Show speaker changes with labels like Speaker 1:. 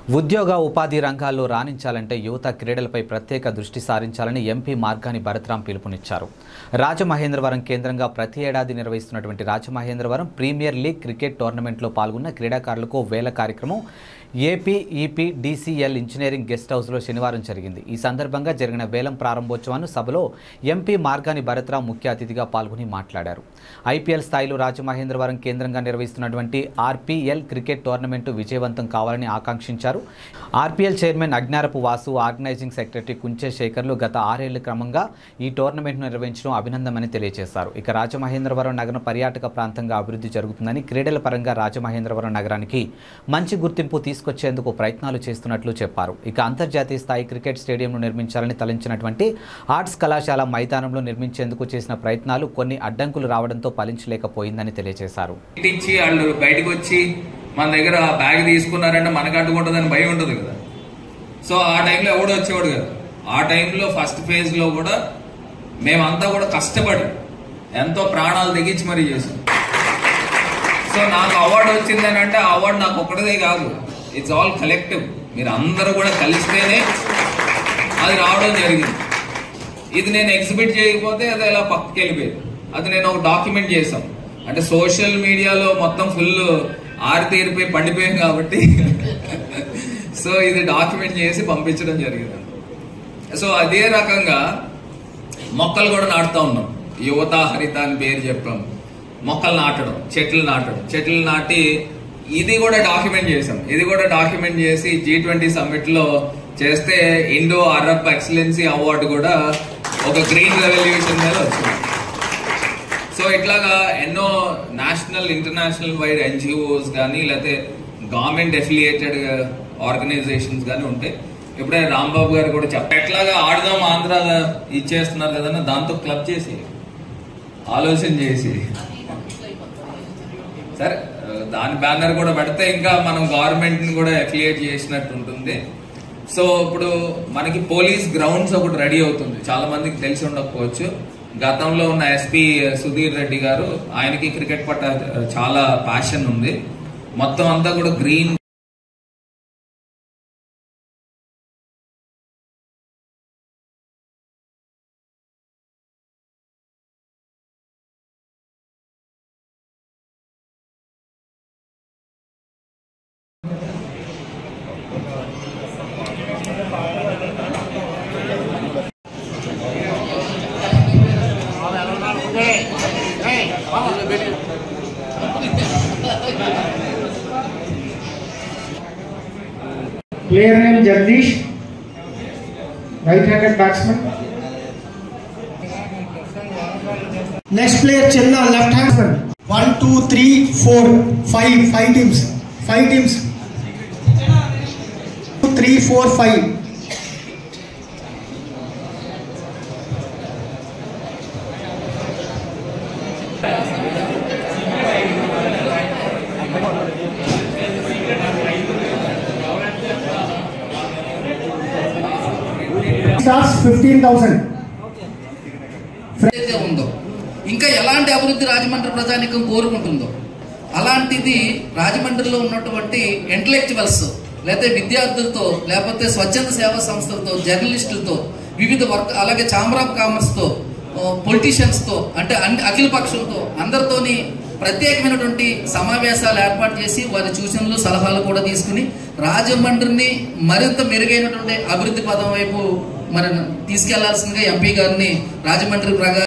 Speaker 1: ఉద్యోగ ఉపాధి రంగాల్లో రాణించాలంటే యువత క్రీడలపై ప్రత్యేక దృష్టి సారించాలని ఎంపీ మార్గాని భరత్రాం పిలుపునిచ్చారు రాజమహేంద్రవరం కేంద్రంగా ప్రతి ఏడాది నిర్వహిస్తున్నటువంటి రాజమహేంద్రవరం ప్రీమియర్ లీగ్ క్రికెట్ టోర్నమెంట్లో పాల్గొన్న క్రీడాకారులకు వేల కార్యక్రమం AP EP DCL engineering guest హౌస్లో శనివారం జరిగింది ఈ సందర్భంగా జరిగిన వేలం ప్రారంభోత్సవాన్ని సభలో ఎంపీ మార్గాని భరత్రాం ముఖ్య అతిథిగా పాల్గొని మాట్లాడారు ఐపీఎల్ స్థాయిలో రాజమహేంద్రవరం కేంద్రంగా నిర్వహిస్తున్నటువంటి ఆర్పీఎల్ క్రికెట్ టోర్నమెంటు విజయవంతం కావాలని ఆకాంక్షించారు RPL chairman Ajnarapu Vasu organising secretary Kunche శేఖర్లు గత ఆరేళ్ల క్రమంగా ఈ టోర్నమెంట్ను నిర్వహించడం అభినందనమని తెలియజేశారు ఇక రాజమహేంద్రవరం నగరం పర్యాటక ప్రాంతంగా అభివృద్ధి జరుగుతుందని క్రీడల పరంగా రాజమహేంద్రవరం నగరానికి మంచి గుర్తింపు తీసుకొచ్చేందుకు ప్రయత్నాలు చేస్తున్నట్లు చెప్పారు ఇక అంతర్జాతీయ స్థాయి క్రికెట్ స్టేడియంను నిర్మించాలని తలంచినటువంటి ఆర్ట్స్ కళాశాల మైదానంలో నిర్మించేందుకు చేసిన ప్రయత్నాలు కొన్ని అడ్డంకులు రావడంతో ఫలించలేకపోయిందని తెలియజేశారు
Speaker 2: ఇచ్చి వాళ్ళు బయటకు వచ్చి మన దగ్గర బ్యాగ్ తీసుకున్నారంటే మనకు అడ్డుకుంటుందని భయం ఉంటుంది కదా సో ఆ టైంలో ఎవడు వచ్చేవాడు కదా ఆ టైంలో ఫస్ట్ ఫేజ్ లో కూడా మేమంతా కూడా కష్టపడి ఎంతో ప్రాణాలు తెగించి మరీ చేసాం సో నాకు అవార్డు వచ్చిందని అంటే ఆ అవార్డు నాకు ఒక్కటిదే కాదు ఇట్స్ ఆల్ కలెక్టివ్ మీరు అందరూ కూడా కలిస్తేనే అది రావడం జరిగింది ఇది నేను ఎగ్జిబిట్ చేయకపోతే అది ఇలా పక్కకి వెళ్ళిపోయేది అది నేను ఒక డాక్యుమెంట్ చేశాం అంటే సోషల్ మీడియాలో మొత్తం ఫుల్ ఆరితేరిపోయి పండిపోయాం కాబట్టి సో ఇది డాక్యుమెంట్ చేసి పంపించడం జరిగింది సో అదే రకంగా మొక్కలు కూడా నాటుతా ఉన్నాం యువత హరిత అని పేరు చెప్పాం మొక్కలు నాటడం చెట్లు నాటడం చెట్లు నాటి ఇది కూడా డాక్యుమెంట్ చేసాం ఇది కూడా డాక్యుమెంట్ చేసి జీ ట్వంటీ సమ్మిట్ లో చేస్తే ఇండో అరబ్ ఎక్సలెన్సీ అవార్డు కూడా ఒక గ్రీన్ రెవల్యూషన్ మీద వచ్చింది సో ఇట్లాగా ఎన్నో నేషనల్ ఇంటర్నేషనల్ వైడ్ ఎన్జిఓస్ కానీ లేకపోతే గవర్నమెంట్ అఫిలియేటెడ్ ఆర్గనైజేషన్స్ కానీ ఉంటాయి ఇప్పుడే రాంబాబు గారు కూడా చెప్పారు ఎట్లాగా ఆడదాం ఆంధ్ర ఇచ్చేస్తున్నారు కదన్న దాంతో క్లబ్ చేసి ఆలోచన చేసి సరే దాని బ్యానర్ కూడా పెడితే ఇంకా మనం గవర్నమెంట్ ని కూడా అఫిలియేట్ చేసినట్టు ఉంటుంది సో ఇప్పుడు మనకి పోలీస్ గ్రౌండ్స్ ఒకటి రెడీ అవుతుంది చాలా మందికి తెలిసి ఉండకపోవచ్చు గతంలో ఉన్న ఎస్పీ సుధీర్ రెడ్డి గారు ఆయనకి క్రికెట్ పట్ల చాలా ప్యాషన్ ఉంది మొత్తం అంతా కూడా green
Speaker 3: Player name Jagdish, right-handed batsman. Next player Chenna, left-handed. One, two, three, four, five, five teams, five teams. Two, three, four, five. Starts fifteen thousand.
Speaker 4: ఏదైతే ఉందో ఇంకా ఎలాంటి అభివృద్ధి రాజమండ్రి ప్రజానికం కోరుకుంటుందో అలాంటిది రాజమండ్రిలో ఉన్నటువంటి ఇంటలెక్చువల్స్ లేకపోతే విద్యార్థులతో లేకపోతే స్వచ్ఛంద సేవా సంస్థలతో జర్నలిస్టులతో వివిధ వర్క్ అలాగే ఛాంబర్ ఆఫ్ కామర్స్తో పొలిటీషియన్స్తో అంటే అన్ని అఖిల పక్షులతో అందరితోని ప్రత్యేకమైనటువంటి సమావేశాలు ఏర్పాటు చేసి వారి సూచనలు సలహాలు కూడా తీసుకుని రాజమండ్రిని మరింత మెరుగైనటువంటి అభివృద్ధి పదం వైపు మరి తీసుకెళ్లాల్సిందిగా ఎంపీ గారిని రాజమండ్రి ప్రగా